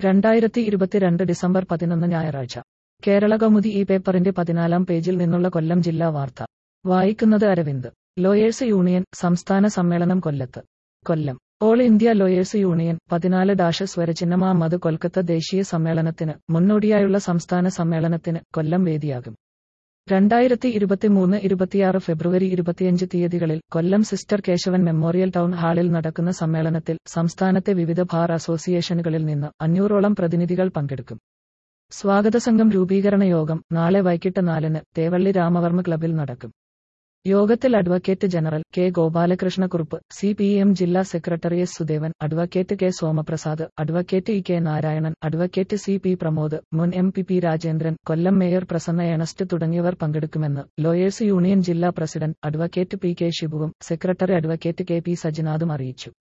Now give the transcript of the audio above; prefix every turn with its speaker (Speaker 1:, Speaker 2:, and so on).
Speaker 1: രണ്ടായിരത്തി ഇരുപത്തിരണ്ട് ഡിസംബർ പതിനൊന്ന് ഞായറാഴ്ച കേരള കൗമുദി ഈ പേപ്പറിന്റെ പതിനാലാം പേജിൽ നിന്നുള്ള കൊല്ലം ജില്ലാ വാർത്ത വായിക്കുന്നത് അരവിന്ദ് ലോയേഴ്സ് യൂണിയൻ സംസ്ഥാന സമ്മേളനം കൊല്ലത്ത് Kollam all India lawyers union പതിനാല് ഡാഷ് സ്വരചിഹ്നമാമത് കൊൽക്കത്ത ദേശീയ സമ്മേളനത്തിന് മുന്നോടിയായുള്ള സംസ്ഥാന സമ്മേളനത്തിന് കൊല്ലം വേദിയാകും രണ്ടായിരത്തി ഇരുപത്തിമൂന്ന് ഇരുപത്തിയാറ് ഫെബ്രുവരി ഇരുപത്തിയഞ്ച് തീയതികളിൽ Kollam sister Kesavan memorial town ഹാളിൽ നടക്കുന്ന സമ്മേളനത്തിൽ സംസ്ഥാനത്തെ വിവിധ ബാർ അസോസിയേഷനുകളിൽ നിന്ന് അഞ്ഞൂറോളം പ്രതിനിധികൾ പങ്കെടുക്കും സ്വാഗത സംഘം രൂപീകരണ യോഗം നാളെ വൈകിട്ട് നാലിന് തേവള്ളി രാമവർമ്മ ക്ലബിൽ നടക്കും യോഗത്തിൽ advocate general K Gopalakrishnakurup C P M ജില്ലാ secretary S Sudevan advocate K Somaprasad advocate E K Narayanan advocate C P Pramod മുൻ M P P Rajendran Kollam mayor Prasanna Ernest തുടങ്ങിയവർ പങ്കെടുക്കുമെന്ന് ലോയേഴ്സ് യൂണിയൻ ജില്ലാ പ്രസിഡന്റ് അഡ്വക്കേറ്റ് പി കെ ഷിബുവും സെക്രട്ടറി അഡ്വക്കേറ്റ് കെ പി സജിനാഥും അറിയിച്ചു